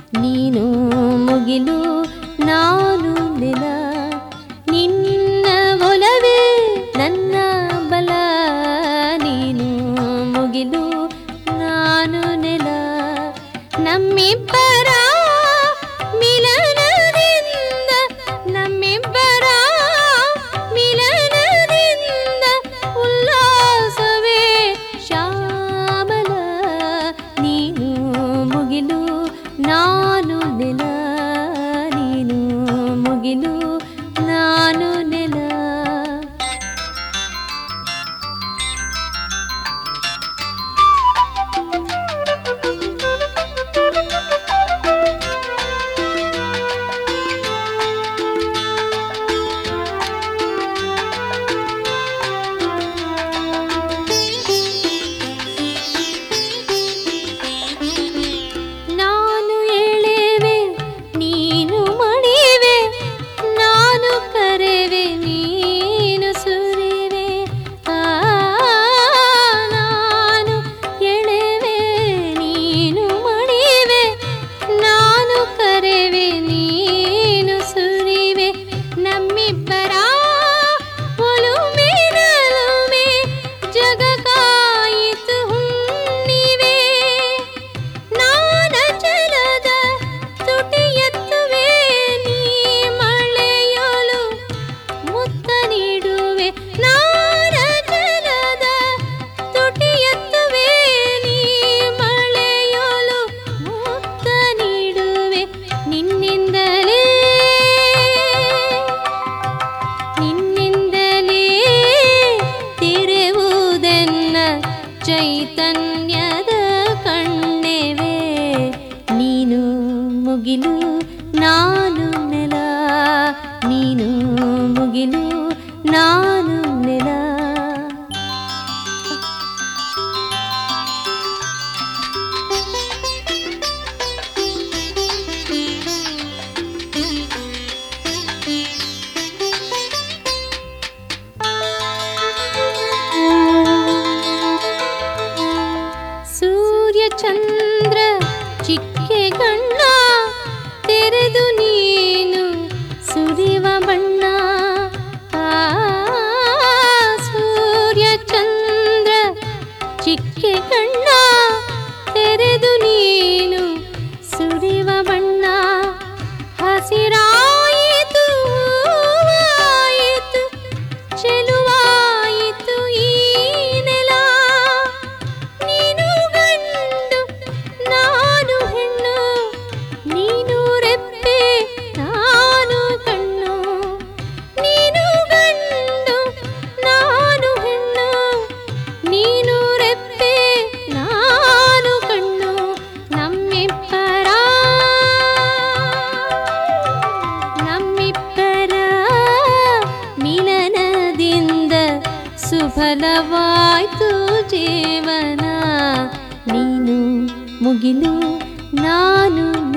ನೀನು ಮುಗಿಲು ನಾನು ನೆಲ ನಿನ್ನ ಒಲವೇ ನನ್ನ ಬಲ ನೀನು ಮುಗಿಲು ನಾನು ನೆಲ ನಮ್ಮಿಬ್ಬರ ಮಿಲನದಿಂದ ನಮ್ಮಿಬ್ಬರ ಮಿಲನದಿಂದ ಉಲ್ಲಾಸವೇ ಶ್ಯಾಮಲ ನೀನು ಮುಗಿಲು ನಾನು ನೆಲ ನೀನು ಮುಗಿಲು ನಾನು ನೆಲ ನಾನು ಎಳೆವೆ ನೀನು ಮಣಿವೆ ನಾನು ಕರೆವೆ ನೀನು ಸುರಿವೆ ಆ ನಾನು ಎಳೆವೆ ನೀನು ಮಣಿವೆ ನಾನು ಕರೆವೆ ನೀನು ಸುರಿವೆ ನಮ್ಮಿಬ್ಬರ ಒಲುಮೆನಲುಮೆ ಜಗಕಾಯಿತು ಹುಣ್ಣಿವೆ ನಾನ ಜಲದ ತುಟಿಯತ್ತುವೆ ನೀ ಮಳೆಯೊಲು ಮುತ್ತ ನೀಡುವೆ ನಾನ ಜಲದ ತುಟಿಯತ್ತುವೆ ನೀ ಮಳೆಯೊಲು ಮುತ್ತ ನೀಡುವೆ ನಿನ್ನಿಂದಲೇ ನಿನ್ನಿಂದಲೇ ತಿರುವುದೆನ್ನ ಚೈತನ್ಯದ ಕಣ್ಣೆವೆ ನೀನು ಮುಗಿಲು ನಾನು ನೆಲ ನೀನು ಮುಗಿಲು ನಾನು ನೆಲ ಸೂರ್ಯ ಚಂದ್ರ ಚಿಕ್ಕೆ ಗಣ್ಣ ತೆರೆದು ನೀನು ಸುರಿವ ಬಣ್ಣ ಆ ಸೂರ್ಯ ಚಂದ್ರ ಚಿಕ್ಕೆ ಗಣ್ಣ ತೆರೆದು ನೀನು ಸುರಿವ ಬಣ್ಣ ಹಸಿರಾಯಿತು ಹೂವಾಯಿತು ಚೆಲುವಾಯಿತು ಈ ನೆಲ ನೀನು ಗಂಡು ನಾನು ಹೆಣ್ಣು ನೀನು ರೆಪ್ಪೆ ನಾನು ಕಣ್ಣು ನೀನು ಗಂಡು ನಾನು ಹೆಣ್ಣು ನೀನು ರೆಪ್ಪೆ ನಾನು ಕಣ್ಣು ನಮ್ಮಿಬ್ಬರ ನಮ್ಮಿಬ್ಬರ ಮಿಲನದಿಂದ ಸುಫಲವಾಯ್ತು ಜೀವನ ನೀನು ಮುಗಿಲು ನಾನು